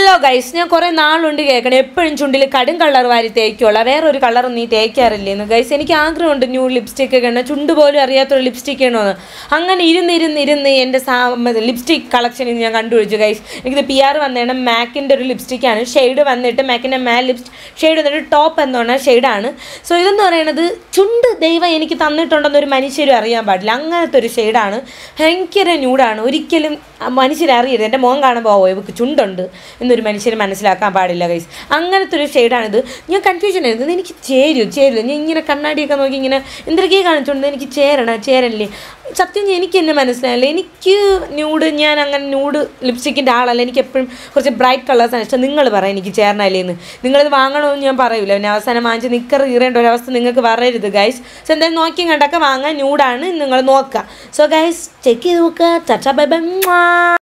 hello guys ഞാൻ കുറേ നാളുണ്ട് കേൾക്കണം എപ്പോഴും ചുണ്ടിൽ കടും കളർ വാരി തേക്കുള്ള വേറെ ഒരു കളർ നീ തേക്കാറില്ലേന്ന് ഗൈസ് എനിക്ക് ആഗ്രഹമുണ്ട് ന്യൂ ലിപ്സ്റ്റിക് ഒക്കെ ഇടണം ചുണ്ട് പോലും അറിയാത്തൊരു ലിപ്സ്റ്റിക് ഇടണമെന്ന് അങ്ങനെ ഇരുന്ന് ഇരുന്ന് ഇരുന്ന് എൻ്റെ സാ ലിപ്സ്റ്റിക് കളക്ഷനിൽ ഞാൻ കണ്ടുപിടിച്ചു ഗൈസ് എനിക്കിത് പി ആർ വന്നേണം മാക്കിൻ്റെ ഒരു ലിപ്സ്റ്റിക്കാണ് ഷെയ്ഡ് വന്നിട്ട് മാക്കിൻ്റെ മാ ലിപ്സ് ഷെയ്ഡ് വന്നിട്ട് ടോപ്പ് എന്ന് പറഞ്ഞ ഷെയ്ഡാണ് സോ ഇതെന്ന് പറയുന്നത് ചുണ്ട് ദൈവം എനിക്ക് തന്നിട്ടുണ്ടെന്ന് ഒരു മനുഷ്യരും അറിയാൻ പാടില്ല അങ്ങനത്തെ ഒരു ഷെയ്ഡാണ് ഭയങ്കര ന്യൂഡാണ് ഒരിക്കലും മനുഷ്യരറിയരുത് എൻ്റെ മുഖം കാണുമ്പോൾ ഓ ഇവക്ക് ചുണ്ടുണ്ട് എന്നൊരു മനുഷ്യന് മനസ്സിലാക്കാൻ പാടില്ല ഗൈസ് അങ്ങനത്തെ ഒരു ഷെയ്ഡാണിത് ഞാൻ കൺഫ്യൂഷൻ ആയിരുന്നു ഇത് എനിക്ക് ചേരും ചേരും ഞാൻ ഇങ്ങനെ കണ്ണാടിയൊക്കെ നോക്കി ഇങ്ങനെ എന്തൊക്കെയാണ് കാണിച്ചുകൊണ്ട് എനിക്ക് ചേരണം ചേരല്ലേ സത്യം ഞാൻ എനിക്ക് എന്നെ മനസ്സിലായില്ല എനിക്ക് ന്യൂഡ് ഞാൻ അങ്ങനെ ന്യൂഡ് ലിപ്സ്റ്റിക്കിൻ്റെ ആളല്ല എനിക്ക് എപ്പോഴും കുറച്ച് ബ്രൈറ്റ് കളേഴ്സാണ് ഇഷ്ടം നിങ്ങൾ പറയാം എനിക്ക് ചേരണല്ലേന്ന് നിങ്ങളിത് വാങ്ങണമെന്ന് ഞാൻ പറയൂല പിന്നെ അവസാനം വാങ്ങിച്ച് നിക്കർ കീറേണ്ട ഒരു അവസ്ഥ നിങ്ങൾക്ക് വരരുത് ഗൈസ് സോ എന്തായാലും നോക്കി കണ്ടൊക്കെ വാങ്ങാൻ ന്യൂഡാണ് നിങ്ങൾ നോക്കുക സോ ഗൈസ് ചെക്ക് ചെയ്ത് നോക്കുക ചച്ച ബൈ ബൈ